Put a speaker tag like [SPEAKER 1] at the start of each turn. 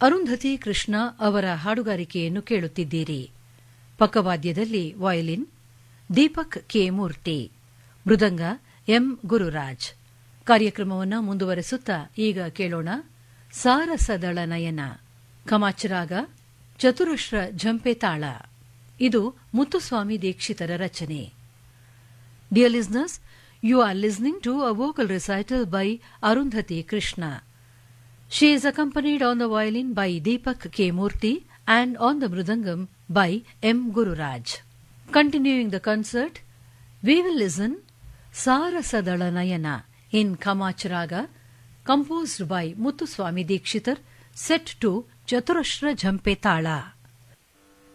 [SPEAKER 1] ಅರುಂಧತಿ ಕೃಷ್ಣ ಅವರ ಹಾಡುಗಾರಿಕೆಯನ್ನು ಕೇಳುತ್ತಿದ್ದೀರಿ ಪಕ್ಕವಾದ್ಯದಲ್ಲಿ ವಯಲಿನ್ ದೀಪಕ್ ಕೆ ಮೂರ್ತಿ ಮೃದಂಗ ಎಂ ಗುರುರಾಜ್ ಕಾರ್ಯಕ್ರಮವನ್ನು ಮುಂದುವರೆಸುತ್ತಾ ಈಗ ಕೇಳೋಣ ಸಾರಸದಳ ನಯನ ಕಮಾಚರಾಗ ಚತುರಶ್ರ ಝಂಪೆ ತಾಳ ಇದು ಮುತ್ತುಸ್ವಾಮಿ ದೀಕ್ಷಿತರ ರಚನೆ dear listeners you are listening to a vocal recital by Arundhati Krishna She is accompanied on the violin by Deepak K. Murthy and on the mridangam by M. Gururaj. Continuing the concert, we will listen Sarasadala Nayana in Kamacharaga, composed by Muthuswami Dikshitar, set to Chaturashra Jhampe Tala.